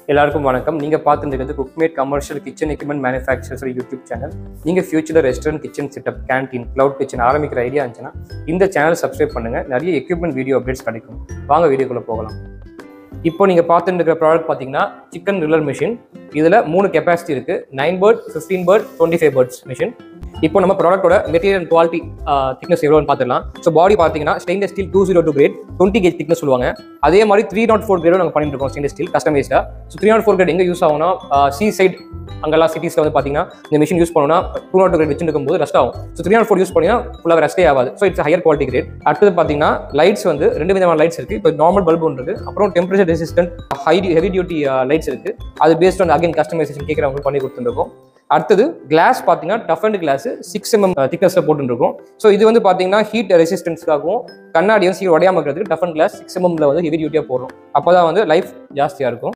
எல்லாருக்கும் வணக்கம் நீங்கள் பார்த்துட்டு இருக்கிறது Cookmate commercial kitchen equipment manufacturers YouTube channel நீங்கள் ஃபியூச்சரில் restaurant kitchen setup canteen cloud kitchen ஆரம்பிக்கிற ஐடியா இருந்துச்சுன்னா இந்த சேனல் சப்ஸ்கிரைப் பண்ணுங்கள் நிறைய எக்யூப்மெண்ட் வீடியோ அப்டேட்ஸ் கிடைக்கும் வாங்க வீடியோக்குள்ளே போகலாம் இப்போ நீங்கள் பார்த்துட்டு இருக்கிற ப்ராடக்ட் பார்த்தீங்கன்னா சிக்கன் ரில்லர் மிஷின் இதில் மூணு கெப்பாசிட்டி இருக்குது nine bird fifteen bird twenty five birds machine இப்போ நம்ம ப்ராடக்ட்டோட மெட்டீரியல் குவாலிட்டி திக்னஸ் எவ்வளோன்னு பார்த்துக்கலாம் ஸோ பாடி பார்த்தீங்கன்னா stainless steel two zero two grade twenty gauge thickness சொல்லுவாங்க அதே மாதிரி த்ரீ நாட் ஃபோர் கிரேடும் நாங்கள் பண்ணிட்டு இருக்கோம் ஸ்டெயின்லெஸ் ஸ்டீல் கஸ்டமைஸ்டாக so three not four grade எங்கே யூஸ் ஆகும்னா சி சைட் அங்கெல்லாம் சிட்டிஸில் வந்து பார்த்தீங்கன்னா இந்த மிஷின் யூஸ் பண்ணோம்னா டூ நாட் கிரேட் வச்சுருக்கும் போது ரெஸ்ட் ஆகும் so three not four use பண்ணினா ஃபுல்லாக ரெஸ்டே ஆகாது so it's higher quality grade அடுத்தது பார்த்தீங்கன்னா லைட்ஸ் வந்து ரெண்டு விதமான லைட்ஸ் இருக்குது இப்போ நார்மல் பல்பு ஒன்று இருக்குது அப்புறம் temperature resistant high heavy duty lights இருக்குது அது பேஸ்ட் ஆன் அகைன் கஸ்டமைசேஷன் கேட்குறவங்க பண்ணி கொடுத்துருக்கோம் அடுத்தது கிளாஸ் பார்த்தீங்கன்னா toughened glass six MM திக்னஸில் போட்டுருக்கோம் ஸோ இது வந்து பார்த்தீங்கன்னா ஹீட் ரெசிஸ்டன்ஸ்க்காகவும் கண்ணாடி வந்து சீக்கிரம் உடையாம இருக்கிறதுக்கு டஃப் அண்ட் கிளாஸ் சிக்ஸ் எம்எம்ல வந்து ஹெவி டியூட்டியாக போடுறோம் அப்போ தான் வந்து லைஃப் ஜாஸ்தியாக இருக்கும்